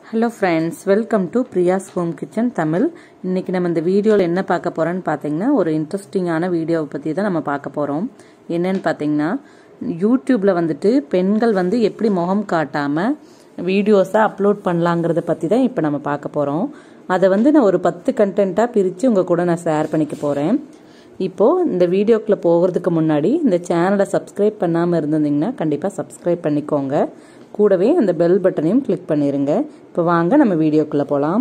hello friends welcome to Priya's home kitchen Tamil இன்னைக்கு நம்ம இந்த வீடியோவில் என்ன பார்க்க போகிறோன்னு பார்த்தீங்கன்னா ஒரு இன்ட்ரெஸ்டிங்கான வீடியோவை பற்றி தான் நம்ம பார்க்க போகிறோம் என்னன்னு பார்த்தீங்கன்னா யூடியூப்பில் வந்துட்டு பெண்கள் வந்து எப்படி முகம் காட்டாமல் வீடியோஸை அப்லோட் பண்ணலாங்கிறத பற்றி தான் இப்போ நம்ம பார்க்க போகிறோம் அதை வந்து நான் ஒரு பத்து கண்டென்ட்டாக பிரித்து உங்கள் கூட நான் ஷேர் பண்ணிக்க போகிறேன் இப்போது இந்த வீடியோக்குள்ளே போகிறதுக்கு முன்னாடி இந்த சேனலை சப்ஸ்கிரைப் பண்ணாமல் இருந்திருந்தீங்கன்னா கண்டிப்பாக சப்ஸ்கிரைப் பண்ணிக்கோங்க கூடவே அந்த பெல் பட்டனையும் கிளிக் பண்ணிடுங்க இப்போ வாங்க நம்ம வீடியோக்குள்ளே போகலாம்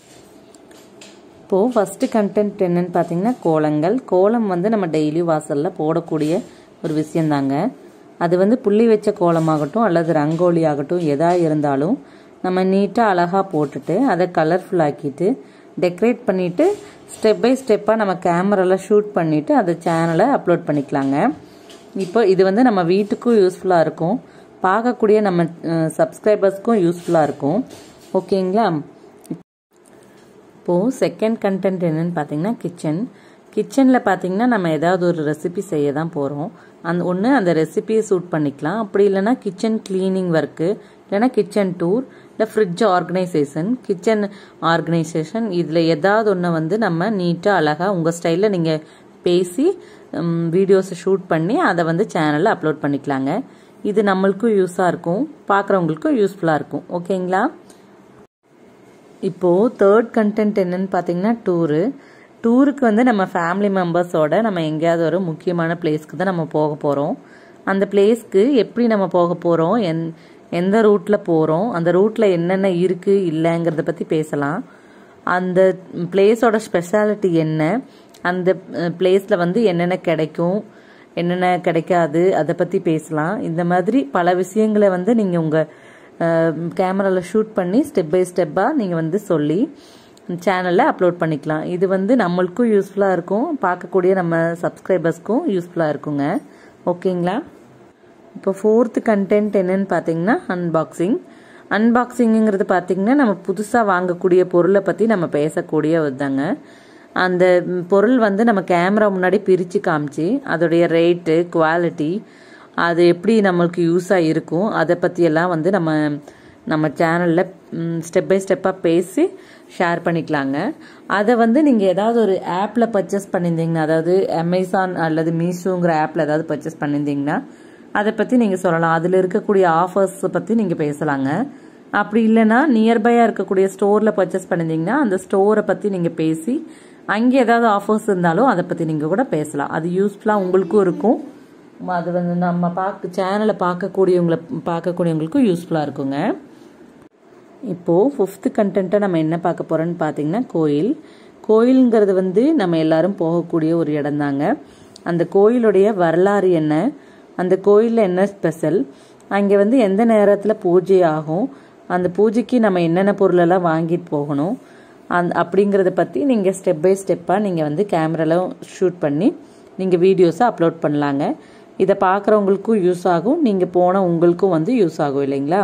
இப்போது ஃபஸ்ட்டு கண்டென்ட் என்னன்னு பார்த்தீங்கன்னா கோலங்கள் கோலம் வந்து நம்ம டெய்லி வாசலில் போடக்கூடிய ஒரு விஷயந்தாங்க அது வந்து புள்ளி வச்ச கோலமாகட்டும் அல்லது ரங்கோலி ஆகட்டும் எதாக இருந்தாலும் நம்ம நீட்டாக அழகாக போட்டுட்டு அதை கலர்ஃபுல் ஆக்கிட்டு டெக்கரேட் பண்ணிவிட்டு ஸ்டெப் பை ஸ்டெப்பாக நம்ம கேமராவில் ஷூட் பண்ணிவிட்டு அதை சேனலை அப்லோட் பண்ணிக்கலாங்க இப்போ இது வந்து நம்ம வீட்டுக்கும் யூஸ்ஃபுல்லாக இருக்கும் பார்க்கக்கூடிய நம்ம சப்ஸ்கிரைபர்ஸ்க்கும் யூஸ்ஃபுல்லாக இருக்கும் ஓகேங்களா இப்போது செகண்ட் கண்டென்ட் என்னன்னு பார்த்தீங்கன்னா கிச்சன் கிச்சனில் பார்த்தீங்கன்னா நம்ம ஏதாவது ஒரு ரெசிபி செய்ய தான் போகிறோம் அந்த ஒன்று அந்த ரெசிபியை சூட் பண்ணிக்கலாம் அப்படி இல்லைன்னா கிச்சன் கிளீனிங் ஒர்க்கு இல்லைன்னா கிச்சன் டூர் இல்லை ஃப்ரிட்ஜ் ஆர்கனைசேஷன் கிச்சன் ஆர்கனைசேஷன் இதில் ஏதாவது ஒன்று வந்து நம்ம நீட்டாக அழகாக உங்கள் ஸ்டைலில் நீங்கள் பேசி வீடியோஸை ஷூட் பண்ணி அதை வந்து சேனலில் அப்லோட் பண்ணிக்கலாங்க இது நம்மளுக்கும் யூஸாக இருக்கும் பார்க்குறவங்களுக்கும் யூஸ்ஃபுல்லாக இருக்கும் ஓகேங்களா இப்போது தேர்ட் கண்டென்ட் என்னன்னு பார்த்தீங்கன்னா டூரு டூருக்கு வந்து நம்ம ஃபேமிலி மெம்பர்ஸோட நம்ம எங்கேயாவது ஒரு முக்கியமான பிளேஸ்க்கு தான் நம்ம போக போகிறோம் அந்த பிளேஸ்க்கு எப்படி நம்ம போக போகிறோம் எந் எந்த ரூட்டில் போகிறோம் அந்த ரூட்டில் என்னென்ன இருக்குது இல்லைங்கிறத பற்றி பேசலாம் அந்த பிளேஸோட ஸ்பெஷாலிட்டி என்ன அந்த பிளேஸில் வந்து என்னென்ன கிடைக்கும் என்னென்ன கிடைக்காது அதை பற்றி பேசலாம் இந்த மாதிரி பல விஷயங்களை வந்து நீங்கள் உங்கள் கேமராவில் ஷூட் பண்ணி ஸ்டெப் பை ஸ்டெப்பாக நீங்கள் வந்து சொல்லி சேனலில் அப்லோட் பண்ணிக்கலாம் இது வந்து நம்மளுக்கும் யூஸ்ஃபுல்லாக இருக்கும் பார்க்கக்கூடிய நம்ம சப்ஸ்கிரைபர்ஸ்க்கும் யூஸ்ஃபுல்லாக இருக்குங்க ஓகேங்களா இப்போ ஃபோர்த்து கண்டென்ட் என்னன்னு பார்த்தீங்கன்னா அன்பாக்சிங் அன்பாக்சிங்கிறது பார்த்தீங்கன்னா நம்ம புதுசாக வாங்கக்கூடிய பொருளை பற்றி நம்ம பேசக்கூடிய தாங்க அந்த பொருள் வந்து நம்ம கேமரா முன்னாடி பிரித்து காமிச்சு அதோடைய ரேட்டு குவாலிட்டி அது எப்படி நம்மளுக்கு யூஸாக இருக்கும் அதை பற்றியெல்லாம் வந்து நம்ம நம்ம சேனலில் ஸ்டெப் பை ஸ்டெப்பாக பேசி ஷேர் பண்ணிக்கலாங்க அதை வந்து நீங்கள் ஏதாவது ஒரு ஆப்பில் பர்ச்சேஸ் பண்ணியிருந்தீங்கன்னா அதாவது அமேசான் அல்லது மீஷோங்கிற ஆப்பில் ஏதாவது பர்ச்சேஸ் பண்ணியிருந்தீங்கன்னா அதை பற்றி நீங்கள் சொல்லலாம் அதில் இருக்கக்கூடிய ஆஃபர்ஸை பற்றி நீங்கள் பேசலாங்க அப்படி இல்லைன்னா நியர்பையாக இருக்கக்கூடிய ஸ்டோரில் பர்ச்சேஸ் பண்ணியிருந்தீங்கன்னா அந்த ஸ்டோரை பற்றி நீங்கள் பேசி அங்கே ஏதாவது ஆஃபர்ஸ் இருந்தாலும் அதை பற்றி நீங்கள் கூட பேசலாம் அது யூஸ்ஃபுல்லாக உங்களுக்கும் இருக்கும் அது வந்து நம்ம பார்க்க சேனலை பார்க்கக்கூடியவங்களை பார்க்கக்கூடியவங்களுக்கும் யூஸ்ஃபுல்லாக இருக்குங்க இப்போது ஃபிஃப்த்து கண்டென்ட்டை நம்ம என்ன பார்க்க போகிறோன்னு பார்த்தீங்கன்னா கோயில் கோயிலுங்கிறது வந்து நம்ம எல்லாரும் போகக்கூடிய ஒரு இடம்தாங்க அந்த கோயிலுடைய வரலாறு என்ன அந்த கோயிலில் என்ன ஸ்பெஷல் அங்கே வந்து எந்த நேரத்தில் பூஜை ஆகும் அந்த பூஜைக்கு நம்ம என்னென்ன பொருளெல்லாம் வாங்கிட்டு போகணும் அந் அப்படிங்கிறத பற்றி நீங்கள் ஸ்டெப் பை ஸ்டெப்பாக நீங்கள் வந்து கேமராவில் ஷூட் பண்ணி நீங்கள் வீடியோஸை அப்லோட் பண்ணலாங்க இதை பார்க்குறவங்களுக்கும் யூஸ் ஆகும் நீங்கள் போன உங்களுக்கும் வந்து யூஸ் ஆகும் இல்லைங்களா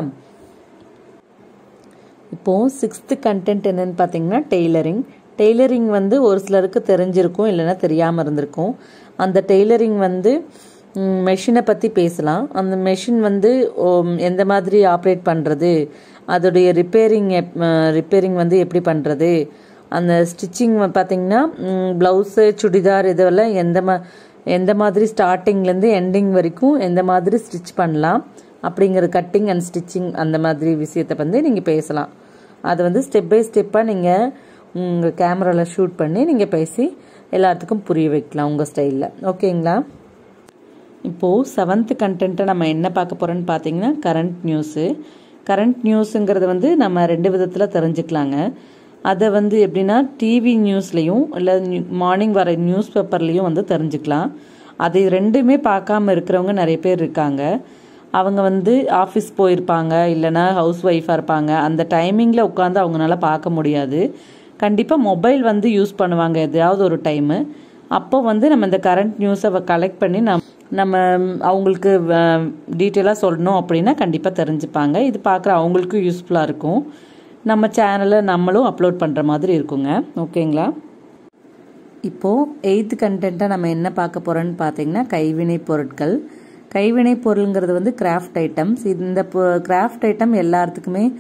இப்போது சிக்ஸ்த்து கண்டென்ட் என்னன்னு பார்த்தீங்கன்னா டெய்லரிங் டெய்லரிங் வந்து ஒரு சிலருக்கு தெரிஞ்சிருக்கும் இல்லைன்னா தெரியாமல் இருந்திருக்கும் அந்த டெய்லரிங் வந்து மெஷினை பற்றி பேசலாம் அந்த மெஷின் வந்து எந்த மாதிரி ஆப்ரேட் பண்ணுறது அதோடைய ரிப்பேரிங் ரிப்பேரிங் வந்து எப்படி பண்ணுறது அந்த ஸ்டிச்சிங் பார்த்திங்கன்னா ப்ளவுஸு சுடிதார் இதெல்லாம் எந்த மா எந்த மாதிரி ஸ்டார்டிங்லேருந்து எண்டிங் வரைக்கும் எந்த மாதிரி ஸ்டிச் பண்ணலாம் அப்படிங்கிற கட்டிங் அண்ட் ஸ்டிச்சிங் அந்த மாதிரி விஷயத்தை வந்து நீங்கள் பேசலாம் அதை வந்து ஸ்டெப் பை ஸ்டெப்பாக நீங்கள் உங்கள் கேமராவில் ஷூட் பண்ணி நீங்கள் பேசி எல்லாத்துக்கும் புரிய வைக்கலாம் உங்கள் ஸ்டைலில் ஓகேங்களா இப்போது செவன்த்து கண்டென்ட்டை நம்ம என்ன பார்க்க போகிறோன்னு பார்த்தீங்கன்னா கரண்ட் நியூஸு கரண்ட் நியூஸுங்கிறது வந்து நம்ம ரெண்டு விதத்தில் தெரிஞ்சுக்கலாங்க அதை வந்து எப்படின்னா டிவி நியூஸ்லேயும் இல்லை மார்னிங் வர நியூஸ் பேப்பர்லேயும் வந்து தெரிஞ்சுக்கலாம் அது ரெண்டுமே பார்க்காம இருக்கிறவங்க நிறைய பேர் இருக்காங்க அவங்க வந்து ஆஃபீஸ் போயிருப்பாங்க இல்லைனா ஹவுஸ் ஒய்ஃபாக இருப்பாங்க அந்த டைமிங்கில் உட்காந்து அவங்களால பார்க்க முடியாது கண்டிப்பாக மொபைல் வந்து யூஸ் பண்ணுவாங்க எதையாவது ஒரு டைமு அப்போ வந்து நம்ம இந்த கரண்ட் நியூஸை கலெக்ட் பண்ணி நம் நம்ம அவங்களுக்கு டீட்டெயிலாக சொல்லணும் அப்படின்னா கண்டிப்பாக தெரிஞ்சுப்பாங்க இது பார்க்குற அவங்களுக்கும் யூஸ்ஃபுல்லாக இருக்கும் நம்ம சேனலில் நம்மளும் அப்லோட் பண்ணுற மாதிரி இருக்குங்க ஓகேங்களா இப்போது எயித்து கண்டென்ட்டை நம்ம என்ன பார்க்க போகிறோன்னு பார்த்தீங்கன்னா கைவினை பொருட்கள் கைவினை பொருளுங்கிறது வந்து கிராஃப்ட் ஐட்டம்ஸ் இந்த கிராஃப்ட் ஐட்டம் எல்லாத்துக்குமே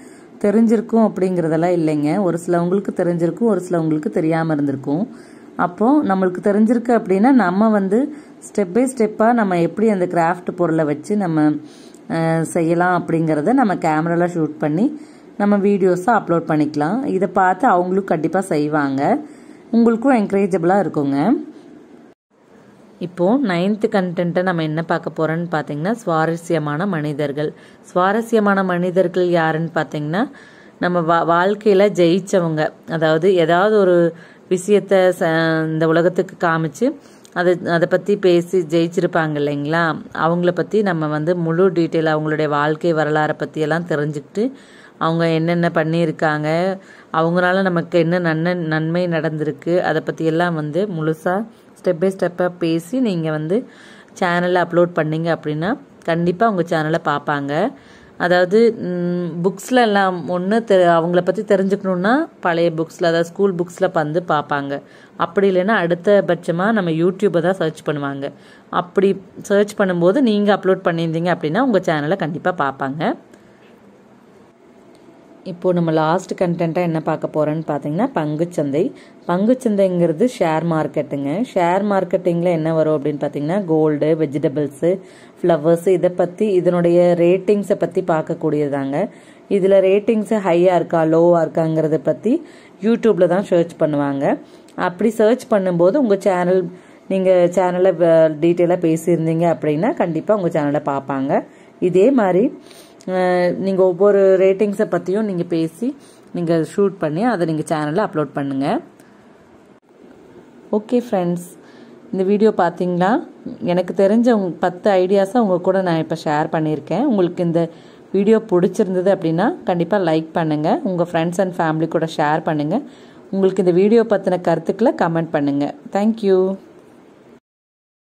தெரிஞ்சிருக்கும் அப்படிங்கிறதெல்லாம் இல்லைங்க ஒரு சிலவங்களுக்கு தெரிஞ்சிருக்கும் ஒரு சிலவங்களுக்கு தெரியாமல் இருந்திருக்கும் அப்போது நம்மளுக்கு தெரிஞ்சிருக்கு அப்படின்னா நம்ம வந்து ஸ்டெப் பை ஸ்டெப்பாக நம்ம எப்படி அந்த கிராஃப்ட் பொருளை வச்சு நம்ம அஹ், செய்யலாம் அப்படிங்கிறத நம்ம கேமராவில் ஷூட் பண்ணி நம்ம வீடியோஸாக அப்லோட் பண்ணிக்கலாம் இதை பார்த்து அவங்களும் கண்டிப்பாக செய்வாங்க உங்களுக்கும் என்கரேஜபிளாக இருக்குங்க இப்போது நைன்த்து கண்டென்ட்டை நம்ம என்ன பார்க்க போகிறோன்னு பார்த்தீங்கன்னா சுவாரஸ்யமான மனிதர்கள் சுவாரஸ்யமான மனிதர்கள் யாருன்னு பார்த்தீங்கன்னா நம்ம வா வாழ்க்கையில் ஜெயிச்சவங்க அதாவது ஏதாவது ஒரு விஷயத்த ச- இந்த உலகத்துக்கு காமிச்சு அதை அதை பற்றி பேசி ஜெயிச்சிருப்பாங்க இல்லைங்களா அவங்கள பற்றி நம்ம வந்து முழு டீட்டெயில் அவங்களுடைய வாழ்க்கை வரலாறை பற்றியெல்லாம் தெரிஞ்சுக்கிட்டு அவங்க என்னென்ன பண்ணியிருக்காங்க அவங்களால நமக்கு என்ன நன்மை நன்மை நடந்திருக்கு அதை பற்றியெல்லாம் வந்து முழுசாக ஸ்டெப் பை ஸ்டெப்பாக பேசி நீங்கள் வந்து சேனலில் அப்லோட் பண்ணீங்க அப்படின்னா கண்டிப்பாக உங்கள் சேனலை பார்ப்பாங்க அதாவது புக்ஸில் எல்லாம் ஒன்று தெ அவங்கள பற்றி தெரிஞ்சுக்கணுன்னா பழைய புக்ஸில் அதாவது ஸ்கூல் புக்ஸில் வந்து பார்ப்பாங்க அப்படி இல்லைன்னா அடுத்த பட்சமாக நம்ம யூடியூப்பை தான் சர்ச் பண்ணுவாங்க அப்படி சர்ச் பண்ணும்போது நீங்கள் அப்லோட் பண்ணியிருந்தீங்க அப்படின்னா உங்கள் சேனலை கண்டிப்பாக பார்ப்பாங்க இப்போது நம்ம லாஸ்ட் கண்டென்ட்டாக என்ன பார்க்க போகிறோன்னு பார்த்தீங்கன்னா பங்குச்சந்தை பங்குச்சந்தைங்கிறது ஷேர் மார்க்கெட்டுங்க ஷேர் மார்க்கெட்டிங்கில் என்ன வரும் அப்படின்னு பார்த்தீங்கன்னா கோல்டு வெஜிடபிள்ஸு ஃப்ளவர்ஸு இதை பற்றி இதனுடைய ரேட்டிங்ஸை பற்றி பார்க்கக்கூடியதாங்க இதில் ரேட்டிங்ஸு ஹையாக இருக்கா லோவாக இருக்காங்கிறத பற்றி யூடியூப்பில் தான் சர்ச் பண்ணுவாங்க அப்படி சர்ச் பண்ணும்போது உங்கள் சேனல் நீங்கள் சேனலை டீட்டெயிலாக பேசியிருந்தீங்க அப்படின்னா கண்டிப்பாக உங்கள் சேனலை பார்ப்பாங்க இதே மாதிரி நீங்கள் ஒவ்வொரு ரேட்டிங்ஸை பற்றியும் நீங்கள் பேசி நீங்கள் ஷூட் பண்ணி அதை நீங்கள் சேனலில் அப்லோட் பண்ணுங்கள் ஓகே ஃப்ரெண்ட்ஸ் இந்த வீடியோ பார்த்தீங்களா எனக்கு தெரிஞ்ச உங்க பத்து ஐடியாஸை உங்கள் கூட நான் இப்போ ஷேர் பண்ணியிருக்கேன் உங்களுக்கு இந்த வீடியோ பிடிச்சிருந்தது அப்படின்னா கண்டிப்பாக லைக் பண்ணுங்கள் உங்கள் ஃப்ரெண்ட்ஸ் அண்ட் ஃபேமிலி கூட ஷேர் பண்ணுங்கள் உங்களுக்கு இந்த வீடியோ பற்றின கருத்துக்களை கமெண்ட் பண்ணுங்கள் தேங்க்யூ